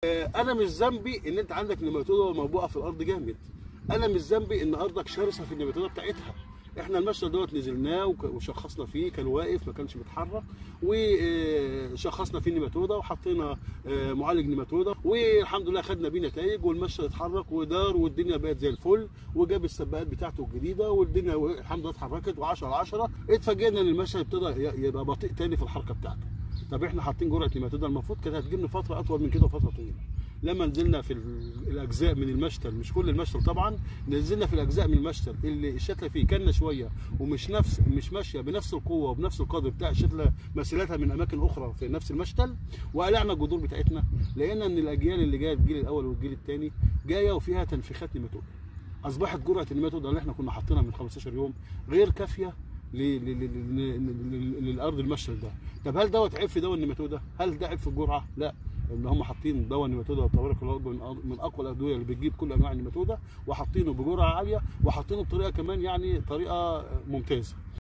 انا مش ذنبي ان انت عندك نيماتوده موبوءه في الارض جامد انا مش ذنبي ان ارضك شرسه في النيماتوده بتاعتها احنا المشتل دوت نزلناه وك- وشخصنا فيه كان واقف ما كانش بيتحرك وشخصنا فيه النيماتوده وحطينا آه، معالج نيماتوده والحمد لله خدنا بيه نتائج والمشتل اتحرك ودار والدنيا بقت زي الفل وجاب السباقات بتاعته الجديده والدنيا و- الحمد لله اتحركت و10 على 10 اتفاجئنا ان المشتل ابتدى ي- يبقى بطيء تاني في الحركه بتاعته طب احنا حاطين جرعه نيماتوده المفروض كانت هتجيب لنا فتره اطول من كده وفتره طويله لما نزلنا في ال- الاجزاء من المشتل مش كل المشتل طبعا نزلنا في الاجزاء من المشتل اللي الشتله فيه كنا شويه ومش نفس مش ماشيه بنفس القوه وبنفس القدر بتاع الشتله مسيلتها من اماكن اخرى في نفس المشتل وقلعنا الجذور بتاعتنا لقينا ان الاجيال اللي جايه الجيل الاول والجيل الثاني جايه وفيها تنفيخات نيماتوده اصبحت جرعه النيماتوده اللي احنا كنا حاطينها من 15 يوم غير كافيه ل- ل- ل- ل- ل- للارض المشتل ده طب هل دوت عيب في دواء النيماتوده هل ده عيب في الجرعه لا ان هم حاطين دواء النيماتوده تبارك الله من أ- من اقوى الادويه اللي بتجيب كل انواع النيماتوده وحاطينه بجرعه عاليه وحاطينه بطريقه كمان يعني طريقه ممتازه